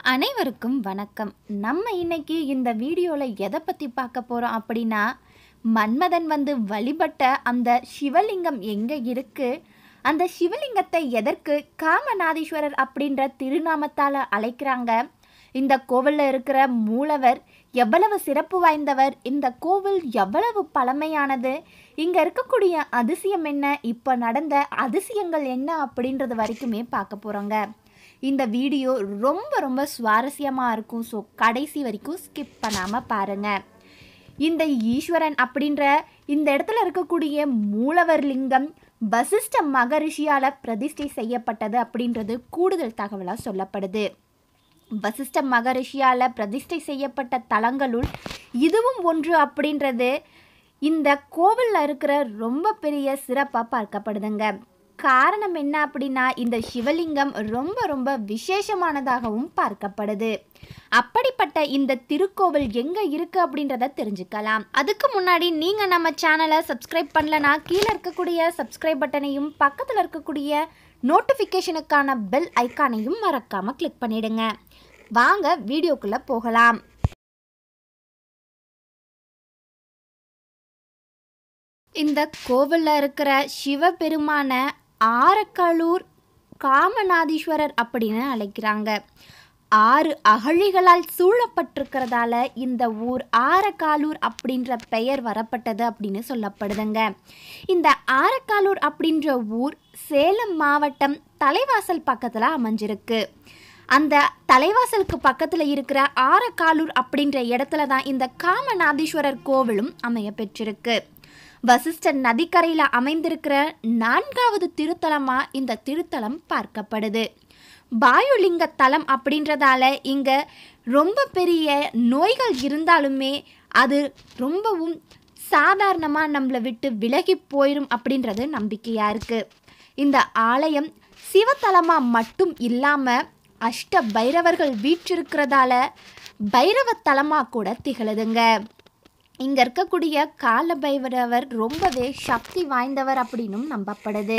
அனைவருக்கும் வணக்கம் நம்ம இன்னைக்கு இந்த வீடியோவில் எதை பற்றி பார்க்க போகிறோம் அப்படின்னா மன்மதன் வந்து வழிபட்ட அந்த சிவலிங்கம் எங்கே இருக்கு அந்த சிவலிங்கத்தை எதற்கு காமநாதீஸ்வரர் அப்படின்ற திருநாமத்தால் அழைக்கிறாங்க இந்த கோவிலில் இருக்கிற மூலவர் எவ்வளவு சிறப்பு வாய்ந்தவர் இந்த கோவில் எவ்வளவு பழமையானது இங்கே இருக்கக்கூடிய அதிசயம் என்ன இப்போ நடந்த அதிசயங்கள் என்ன அப்படின்றது வரைக்குமே பார்க்க போகிறோங்க இந்த வீடியோ ரொம்ப ரொம்ப சுவாரஸ்யமாக இருக்கும் ஸோ கடைசி வரைக்கும் ஸ்கிப் பண்ணாமல் பாருங்கள் இந்த ஈஸ்வரன் அப்படின்ற இந்த இடத்துல இருக்கக்கூடிய மூலவர் லிங்கம் வசிஷ்ட மகரிஷியால் பிரதிஷ்டை செய்யப்பட்டது அப்படின்றது கூடுதல் தகவலாக சொல்லப்படுது வசிஷ்ட மகரிஷியால் பிரதிஷ்டை செய்யப்பட்ட தலங்களுள் இதுவும் ஒன்று அப்படின்றது இந்த கோவிலில் இருக்கிற ரொம்ப பெரிய சிறப்பாக பார்க்கப்படுதுங்க காரணம் என்ன அப்படின்னா இந்த சிவலிங்கம் ரொம்ப ரொம்ப விசேஷமானதாகவும் பார்க்கப்படுது அப்படிப்பட்ட இந்த திருக்கோவில் எங்க இருக்கு அப்படின்றத தெரிஞ்சுக்கலாம் அதுக்கு முன்னாடி நீங்க நம்ம சேனலை சப்ஸ்கிரைப் பண்ணலனா கீழே இருக்கக்கூடிய சப்ஸ்கிரைப் பட்டனையும் பக்கத்தில் இருக்கக்கூடிய நோட்டிஃபிகேஷனுக்கான பெல் ஐக்கானையும் மறக்காம கிளிக் பண்ணிடுங்க வாங்க வீடியோக்குள்ள போகலாம் இந்த கோவிலில் இருக்கிற சிவபெருமான ஆரக்கலூர் காமநாதீஸ்வரர் அப்படின்னு அழைக்கிறாங்க ஆறு அகழிகளால் சூழப்பட்டிருக்கிறதால இந்த ஊர் ஆரக்காலூர் அப்படின்ற பெயர் வரப்பட்டது அப்படின்னு சொல்லப்படுதுங்க இந்த ஆரக்காலூர் அப்படின்ற ஊர் சேலம் மாவட்டம் தலைவாசல் பக்கத்தில் அமைஞ்சிருக்கு அந்த தலைவாசலுக்கு பக்கத்தில் இருக்கிற ஆரக்காலூர் அப்படின்ற இடத்துல தான் இந்த காமநாதீஸ்வரர் கோவிலும் அமைய பெற்றிருக்கு வசிஷ்டர் நதிக்கரையில் அமைந்திருக்கிற நான்காவது திருத்தலமாக இந்த திருத்தலம் பார்க்கப்படுது பாயுலிங்க தலம் அப்படின்றதால இங்கே ரொம்ப பெரிய நோய்கள் இருந்தாலுமே அது ரொம்பவும் சாதாரணமாக நம்மளை விட்டு விலகி போயிடும் அப்படின்றது நம்பிக்கையாக இருக்குது இந்த ஆலயம் சிவத்தலமாக மட்டும் இல்லாமல் அஷ்ட பைரவர்கள் வீற்றிருக்கிறதால பைரவ தலமாக கூட திகழுதுங்க இங்கே இருக்கக்கூடிய கால பைரவர் ரொம்பவே சக்தி வாய்ந்தவர் அப்படின்னும் நம்பப்படுது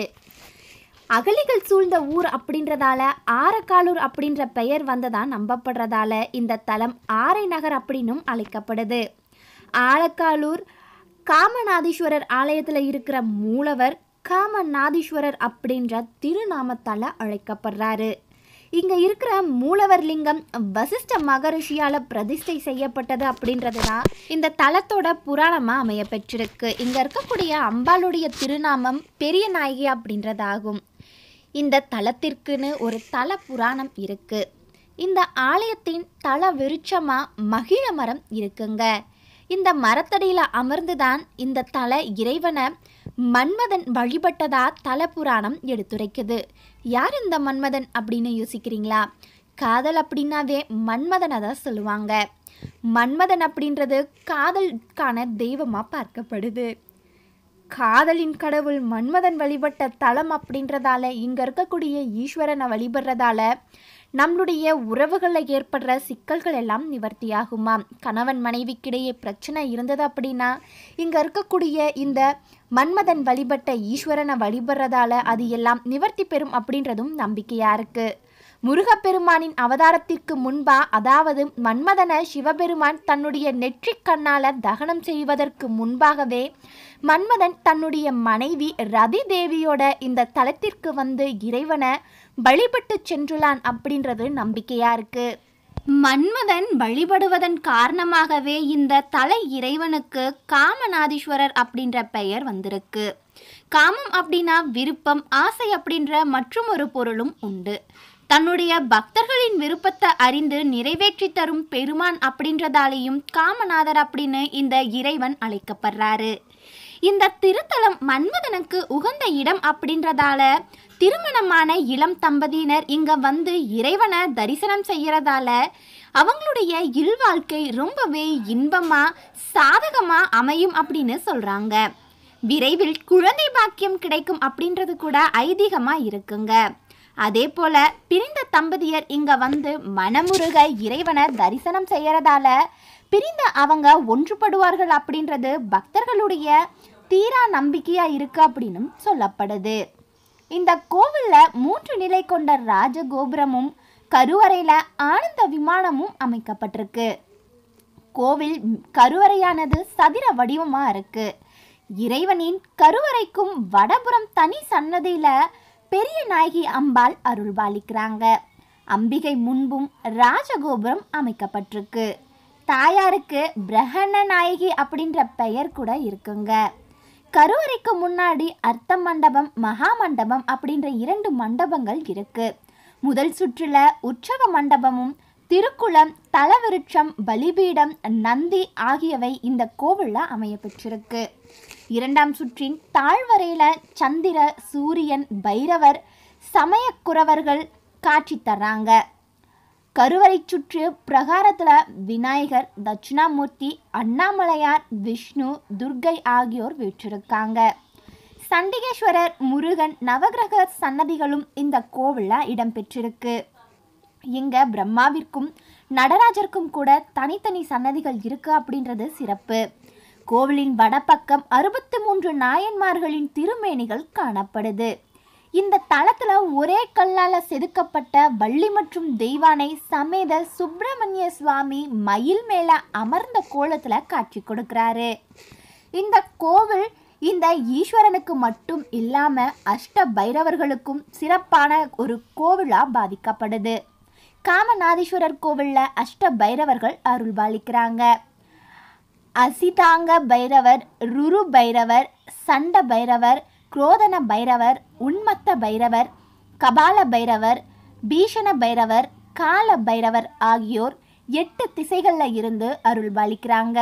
அகலிகள் சூழ்ந்த ஊர் அப்படின்றதால ஆரக்காலூர் அப்படின்ற பெயர் வந்ததா நம்பப்படுறதால இந்த தலம் ஆரை நகர் அப்படின்னும் அழைக்கப்படுது ஆரக்காலூர் காமநாதீஸ்வரர் ஆலயத்தில் இருக்கிற மூலவர் காமநாதீஸ்வரர் அப்படின்ற திருநாமத்தால் அழைக்கப்படுறாரு இங்கே இருக்கிற மூலவர் லிங்கம் வசிஷ்ட மகரிஷியால் பிரதிஷ்டை செய்யப்பட்டது அப்படின்றது தான் இந்த தலத்தோட புராணமாக அமைய பெற்றிருக்கு இங்கே இருக்கக்கூடிய அம்பாளுடைய திருநாமம் பெரிய நாயகி அப்படின்றதாகும் இந்த தலத்திற்குன்னு ஒரு தல புராணம் இருக்கு இந்த ஆலயத்தின் தல விருட்சமாக மகிழ மரம் இருக்குங்க இந்த மரத்தடியில் அமர்ந்துதான் இந்த தல இறைவனை மன்மதன் வழிபட்டதா தல புராணம் எடுத்துரைக்குது யார் இந்த மன்மதன் அப்படின்னு யோசிக்கிறீங்களா காதல் அப்படின்னாவே மன்மதனை தான் சொல்லுவாங்க மன்மதன் அப்படின்றது காதலுக்கான தெய்வமாக பார்க்கப்படுது காதலின் கடவுள் மன்மதன் வழிபட்ட தலம் அப்படின்றதால இங்கே இருக்கக்கூடிய ஈஸ்வரனை வழிபடுறதால நம்மளுடைய உறவுகளில் ஏற்படுற சிக்கல்கள் எல்லாம் நிவர்த்தியாகுமா கணவன் மனைவிக்கிடையே பிரச்சனை இருந்தது அப்படின்னா இங்கே இருக்கக்கூடிய இந்த மன்மதன் வழிபட்ட ஈஸ்வரனை வழிபடுறதால அது எல்லாம் நிவர்த்தி பெறும் அப்படின்றதும் நம்பிக்கையாக இருக்குது முருகப்பெருமானின் அவதாரத்திற்கு முன்பா அதாவது மன்மதனை சிவபெருமான் தன்னுடைய நெற்றிக் கண்ணால தகனம் செய்வதற்கு முன்பாகவே மன்மதன் தன்னுடைய மனைவி ரதி தேவியோட இந்த தலத்திற்கு வந்து இறைவனை வழிபட்டு சென்றுளான் அப்படின்றது நம்பிக்கையா இருக்கு மன்மதன் வழிபடுவதன் காரணமாகவே இந்த தலை இறைவனுக்கு காமநாதீஸ்வரர் அப்படின்ற பெயர் வந்திருக்கு காமம் அப்படின்னா விருப்பம் ஆசை அப்படின்ற மற்றும் ஒரு பொருளும் உண்டு தன்னுடைய பக்தர்களின் விருப்பத்தை அறிந்து நிறைவேற்றி தரும் பெருமான் அப்படின்றதாலேயும் காமநாதர் அப்படின்னு இந்த இறைவன் அழைக்கப்படுறாரு இந்த திருத்தலம் மன்மதனுக்கு உகந்த இடம் அப்படின்றதால திருமணமான இளம் தம்பதியினர் இங்க வந்து இறைவனை தரிசனம் செய்யறதால அவங்களுடைய இல்வாழ்க்கை ரொம்பவே இன்பமா சாதகமா அமையும் அப்படின்னு சொல்றாங்க விரைவில் குழந்தை பாக்கியம் கிடைக்கும் அப்படின்றது கூட ஐதீகமா இருக்குங்க அதே போல பிரிந்த தம்பதியர் இங்க வந்து மனமுருக இறைவனை தரிசனம் செய்யறதால பிரிந்த அவங்க ஒன்றுபடுவார்கள் அப்படின்றது பக்தர்களுடைய தீரா நம்பிக்கையா இருக்கு அப்படின்னும் சொல்லப்படுது இந்த கோவில்ல மூன்று நிலை கொண்ட ராஜகோபுரமும் கருவறையில ஆனந்த விமானமும் அமைக்கப்பட்டிருக்கு கோவில் கருவறையானது சதுர வடிவமா இருக்கு இறைவனின் கருவறைக்கும் வடபுறம் தனி சன்னதியில பெரிய நாயகி அம்பாள் அருள்பாலிக்கிறாங்க அம்பிகை முன்பும் ராஜகோபுரம் அமைக்கப்பட்டிருக்கு தாயாருக்கு பிரகண்ண நாயகி அப்படின்ற பெயர் கூட இருக்குங்க கருவறைக்கு முன்னாடி அர்த்த மண்டபம் மகா மண்டபம் அப்படின்ற இரண்டு மண்டபங்கள் இருக்கு முதல் சுற்றுல உற்சவ மண்டபமும் திருக்குளம் தலவிருட்சம் பலிபீடம் நந்தி ஆகியவை இந்த கோவில்ல அமைய பெற்றிருக்கு இரண்டாம் சுற்றின் தாழ்வரையில சந்திர சூரியன் பைரவர் சமயக்குறவர்கள் காட்சி தர்றாங்க கருவறை சுற்று பிரகாரத்துல விநாயகர் தட்சிணாமூர்த்தி அண்ணாமலையார் விஷ்ணு துர்கை ஆகியோர் வீற்றிருக்காங்க சண்டிகேஸ்வரர் முருகன் நவகிரக சன்னதிகளும் இந்த கோவில்ல இடம்பெற்றிருக்கு இங்க பிரம்மாவிற்கும் நடராஜருக்கும் கூட தனித்தனி சன்னதிகள் இருக்கு அப்படின்றது சிறப்பு கோவிலின் வடபக்கம் அறுபத்தி மூன்று நாயன்மார்களின் திருமேனிகள் காணப்படுது இந்த தளத்துல ஒரே கல்லால செதுக்கப்பட்ட வள்ளி மற்றும் தெய்வானை சமேத சுப்பிரமணிய சுவாமி மயில் மேல அமர்ந்த கோலத்துல காட்சி கொடுக்கிறாரு இந்த கோவில் இந்த ஈஸ்வரனுக்கு மட்டும் இல்லாம அஷ்ட பைரவர்களுக்கும் சிறப்பான ஒரு கோவிலா பாதிக்கப்படுது காமநாதீஸ்வரர் கோவில்ல அஷ்ட பைரவர்கள் அருள்பாலிக்கிறாங்க அசிதாங்க பைரவர் ருரு பைரவர் சண்ட பைரவர் குரோதன பைரவர் உன்மத்த பைரவர் கபால பைரவர் பீஷண பைரவர் கால பைரவர் ஆகியோர் எட்டு திசைகளில் இருந்து அருள்பாலிக்கிறாங்க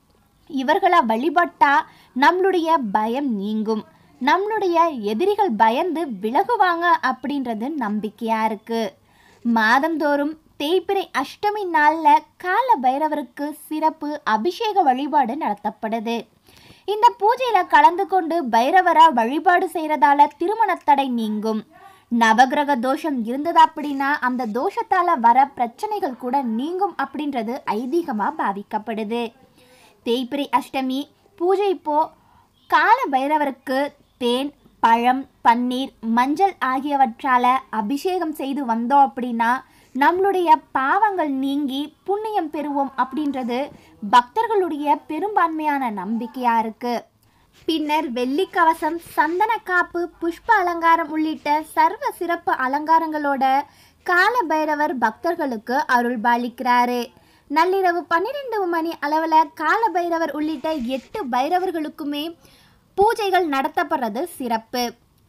இவர்களை வழிபட்டா நம்மளுடைய பயம் நீங்கும் நம்மளுடைய எதிரிகள் பயந்து விலகுவாங்க அப்படின்றது நம்பிக்கையா இருக்கு மாதந்தோறும் தேய்பிறை அஷ்டமி நாளில் கால பைரவருக்கு சிறப்பு அபிஷேக வழிபாடு நடத்தப்படுது இந்த பூஜையில கலந்து கொண்டு பைரவரா வழிபாடு செய்யறதால திருமண தடை நீங்கும் நவகிரக தோஷம் இருந்தது அப்படின்னா அந்த தோஷத்தால வர பிரச்சனைகள் கூட நீங்கும் அப்படின்றது ஐதீகமா பாவிக்கப்படுது தேய்பிறை அஷ்டமி பூஜை இப்போ கால பைரவருக்கு தேன் பழம் பன்னீர் மஞ்சள் ஆகியவற்றால அபிஷேகம் செய்து வந்தோம் அப்படின்னா நம்மளுடைய பாவங்கள் நீங்கி புண்ணியம் பெறுவோம் அப்படின்றது பக்தர்களுடைய பெரும்பான்மையான நம்பிக்கையா இருக்கு பின்னர் வெள்ளி கவசம் சந்தன காப்பு புஷ்ப அலங்காரம் உள்ளிட்ட சர்வ சிறப்பு அலங்காரங்களோட கால பைரவர் பக்தர்களுக்கு அருள் பாலிக்கிறாரு நள்ளிரவு பன்னிரெண்டு மணி அளவில் கால பைரவர் உள்ளிட்ட எட்டு பைரவர்களுக்குமே பூஜைகள் நடத்தப்படுறது சிறப்பு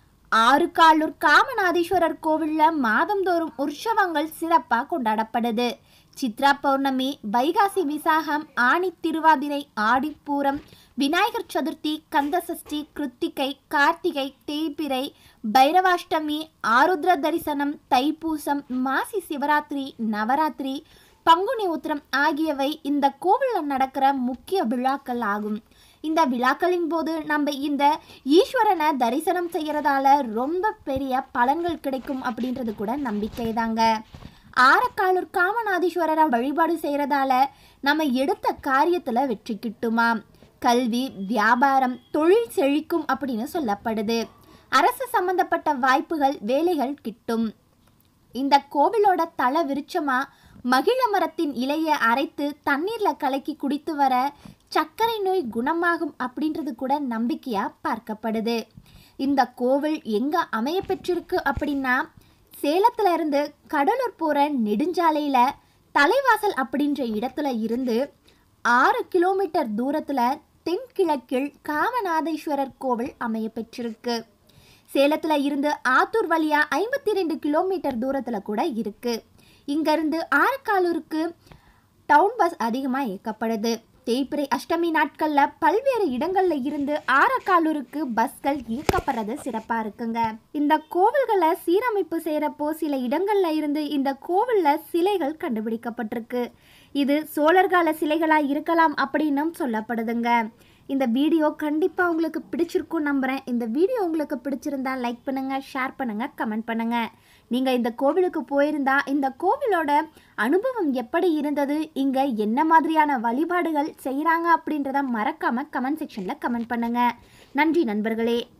ஆறுகாலூர் காமநாதீஸ்வரர் கோவிலில் மாதந்தோறும் உற்சவங்கள் சிறப்பாக கொண்டாடப்படுது சித்ரா பௌர்ணமி வைகாசி விசாகம் ஆணி திருவாதிரை ஆடிப்பூரம் விநாயகர் சதுர்த்தி கந்தசஷ்டி கிருத்திகை கார்த்திகை தேய்பிறை பைரவாஷ்டமி ஆருத்ர தரிசனம் தைப்பூசம் மாசி சிவராத்திரி நவராத்திரி பங்குனி உத்திரம் ஆகியவை இந்த கோவிலில் நடக்கிற முக்கிய விழாக்கள் ஆகும் இந்த விழாக்களின் போது நம்ம இந்த ஈஸ்வரனை தரிசனம் செய்யறதால ரொம்ப பெரிய பலன்கள் கிடைக்கும் அப்படின்றது கூட நம்பிக்கை தாங்க ஆரக்காலூர் காமநாதீஸ்வரரை வழிபாடு செய்யறதால நம்ம எடுத்த காரியத்துல வெற்றி கிட்டுமாம் கல்வி வியாபாரம் தொழில் செழிக்கும் அப்படின்னு சொல்லப்படுது அரசு சம்பந்தப்பட்ட வாய்ப்புகள் வேலைகள் கிட்டும் இந்த கோவிலோட தல விருட்சமா மகிழ மரத்தின் இலையை அரைத்து தண்ணீர்ல கலக்கி குடித்து வர சர்க்கரை நோய் குணமாகும் அப்படின்றது கூட நம்பிக்கையா பார்க்கப்படுது இந்த கோவில் எங்க அமைய பெற்றிருக்கு அப்படின்னா சேலத்துல இருந்து கடலூர் போற நெடுஞ்சாலையில தலைவாசல் அப்படின்ற இடத்துல இருந்து ஆறு கிலோமீட்டர் தூரத்துல தென்கிழக்கில் காமநாதேஸ்வரர் கோவில் அமைய பெற்றிருக்கு சேலத்துல இருந்து ஆத்தூர் வழியா ஐம்பத்தி ரெண்டு கிலோமீட்டர் தூரத்துல கூட இருக்கு இங்கிருந்து ஆரக்காலூருக்கு டவுன் பஸ் அதிகமாக இயக்கப்படுது தேய்பிறை அஷ்டமி நாட்களில் பல்வேறு இடங்களில் இருந்து ஆரக்காலூருக்கு பஸ்கள் இயக்கப்படுறது சிறப்பாக இருக்குங்க இந்த கோவில்களை சீரமைப்பு செய்கிறப்போ சில இடங்களில் இருந்து இந்த கோவிலில் சிலைகள் கண்டுபிடிக்கப்பட்டிருக்கு இது சோழர் கால சிலைகளாக இருக்கலாம் அப்படின்னும் சொல்லப்படுதுங்க இந்த வீடியோ கண்டிப்பாக உங்களுக்கு பிடிச்சிருக்கும் நம்புகிறேன் இந்த வீடியோ உங்களுக்கு பிடிச்சிருந்தா லைக் பண்ணுங்கள் ஷேர் பண்ணுங்கள் கமெண்ட் பண்ணுங்கள் நீங்கள் இந்த கோவிலுக்கு போயிருந்தா இந்த கோவிலோட அனுபவம் எப்படி இருந்தது இங்கே என்ன மாதிரியான வழிபாடுகள் செய்கிறாங்க அப்படின்றத மறக்காமல் கமெண்ட் செக்ஷனில் கமெண்ட் பண்ணுங்கள் நன்றி நண்பர்களே